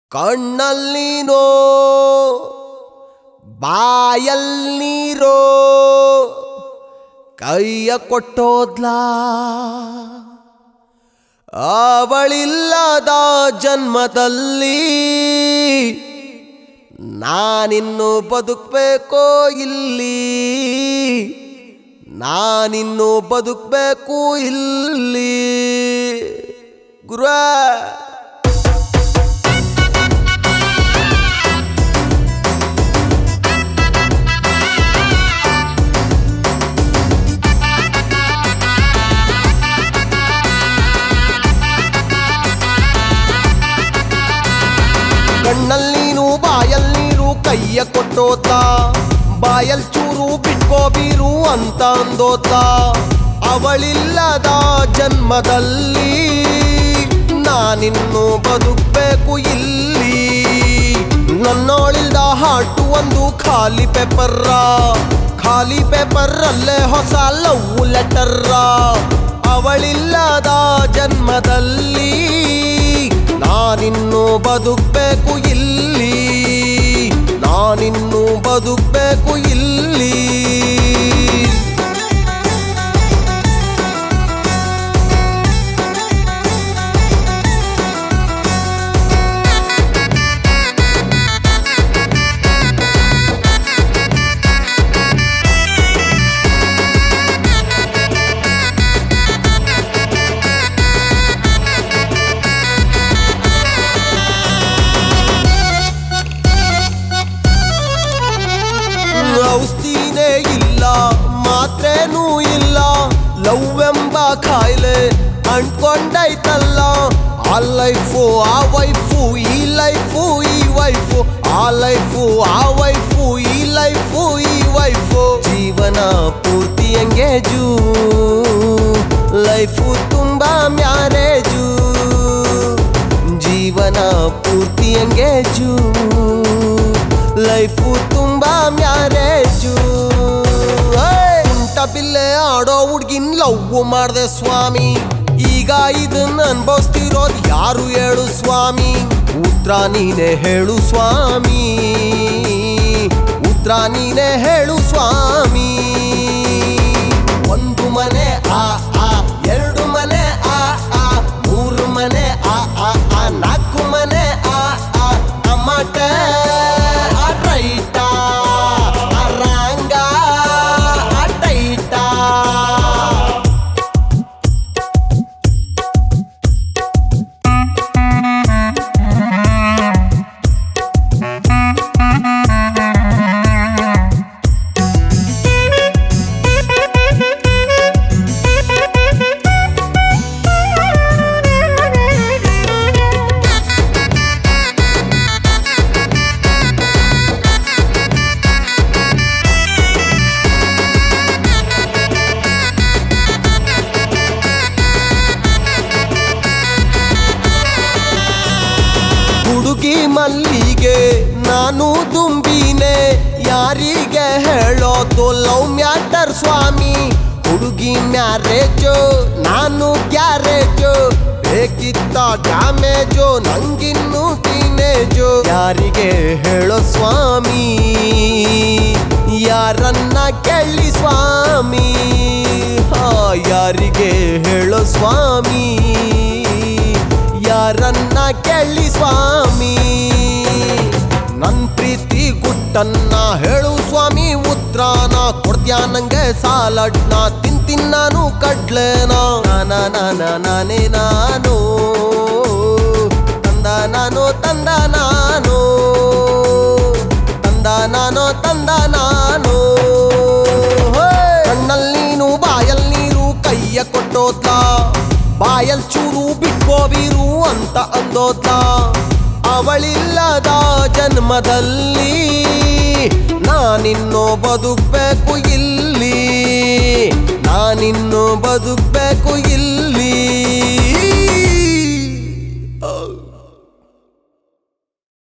ಕಣ್ಣಲ್ಲಿನೋ ಬಾಯಲ್ನೀರೋ ಕೈಯ ಕೊಟ್ಟೋದ್ಲಾ ಅವಳಿಲ್ಲದ ಜನ್ಮದಲ್ಲಿ ನಾನಿನ್ನು ಬದುಕಬೇಕೋ ಇಲ್ಲಿ ನಾನಿನ್ನು ಬದುಕಬೇಕು ಇಲ್ಲಿ ಗುರುವೇ ಕಣ್ಣಲ್ಲಿ ನೀನು ಬಾಯಲ್ ನೀರು ಕೈಯ ಕೊಟ್ಟೋತ ಬಾಯಲ್ ಚೂರು ಬಿಟ್ಕೋ ಬೀರು ಅಂತ ಅಂದೋತ ಅವಳಿಲ್ಲದ ಜನ್ಮದಲ್ಲಿ ನಾನಿನ್ನು ಬದುಕಬೇಕು ಇಲ್ಲಿ ನನ್ನೋಳಿಲ್ದ ಹಾಟು ಒಂದು ಖಾಲಿ ಪೇಪರ್ರ ಖಾಲಿ ಪೇಪರ್ ಅಲ್ಲೇ ಹೊಸ ಲವ್ ಲೆಟರ್ರ ಅವಳಿಲ್ಲದ ಜನ್ಮದಲ್ಲಿ ನಾನಿನ್ನು ಬದುಕಬೇಕು ಇಲ್ಲಿ ನಾನಿನ್ನು ಬದುಕಬೇಕು ಇಲ್ಲಿ ಔಷಧಿನೇ ಇಲ್ಲ ಮಾತ್ರೇನೂ ಇಲ್ಲ ಲವ್ ಎಂಬ ಕಾಯಿಲೆ ಅಂಟ್ಕೊಂಡೈತಲ್ಲ ಆ ಲೈಫು ಆ ವೈಫು ಈ ಲೈಫು ಈ ವೈಫು ಆ ಲೈಫು ಆ ವೈಫು ಈ ಲೈಫು ಈ ವೈಫು ಜೀವನ ಪೂರ್ತಿ ಎಂಗೇಜು ಲೈಫು ತುಂಬಾ ಮ್ಯಾರೇಜು ಜೀವನ ಪೂರ್ತಿ ಎಂಗೇಜು ಲೈಫು ತುಂಬಾ ಮ್ಯಾರೇಜು ಉಂಟ ಬಿಲ್ಲೆ ಆಡೋ ಹುಡ್ಗಿನ್ ಲವ್ ಮಾಡ್ದೆ ಸ್ವಾಮಿ ಈಗ ಇದನ್ನ ಅನ್ಭವಿಸ್ತಿರೋದು ಯಾರು ಹೇಳು ಸ್ವಾಮಿ ಉತ್ತರ ನೀನೆ ಹೇಳು ಸ್ವಾಮಿ ಉತ್ತರ ನೀನೆ ಹೇಳು ಸ್ವಾಮಿ ಒಂದು ಮನೆ ಆ ಆ ಎರಡು ಮನೆ ಆ ಆ ಮೂರು ಮನೆ ಆ ಆ ಆ ನಾಲ್ಕು ಮನೆ ಆ ಆ ಅಮ್ಮಟ ಆ ರೈಟ ಆ ರಾಂಗ ಆ ಟೈಟ ಹುಡುಗಿ ಮಲ್ಲಿಗೆ ನಾನು ದುಂಬಿನೆ ಯಾರಿಗೆ ಹೇಳೋದು ಲವ್ ಮ್ಯಾಟರ್ ಸ್ವಾಮಿ ಹುಡುಗಿ ಮ್ಯಾರೇಜು ನಾನು ಗ್ಯಾರೇಜು ಬೇಕಿತ್ತ ಡ್ಯಾಮೇಜು ನಂಗಿನ್ನು ಟೀನೇಜು ಯಾರಿಗೆ ಹೇಳೋ ಸ್ವಾಮಿ ಯಾರನ್ನ ಕೇಳಿ ಸ್ವಾಮಿ ಹಾ ಯಾರಿಗೆ ಹೇಳೋ ಸ್ವಾಮಿ ಯಾರನ್ನ ಕೇಳಿ ಸ್ವಾಮಿ ನನ್ ಪ್ರೀತಿ ಗುಟ್ಟನ್ನ ಹೇಳು ಸ್ವಾಮಿ ಉತ್ರಾನ ಕೊಡ್ತ್ಯಾ ನಂಗೆ ಸಾಲಡ್ನ ತಿಂತಿನ್ ನಾನು ಕಡ್ಲೆನ ನಾನ ನಾನೇ ನಾನು ತಂದ ನಾನು ತಂದ ನಾನು ತಂದ ನಾನು ತಂದ ನಾನು ಕಣ್ಣಲ್ಲಿ ನೀನು ಬಾಯಲ್ ನೀರು ಕೈಯ ಕೊಟ್ಟೋದ್ಲ ಬಾಯಲ್ ಚೂರು ಬಿಟ್ಕೋ ಬೀರು ಅಂತ ಅಂದೋದ್ಲ ಅವಳಿಲ್ಲದ ಜನ್ಮದಲ್ಲಿ ನಾನಿನ್ನು ಬದುಕಬೇಕು ಇಲ್ಲಿ ನಾನಿನ್ನು ಬದುಕಬೇಕು ಇಲ್ಲಿ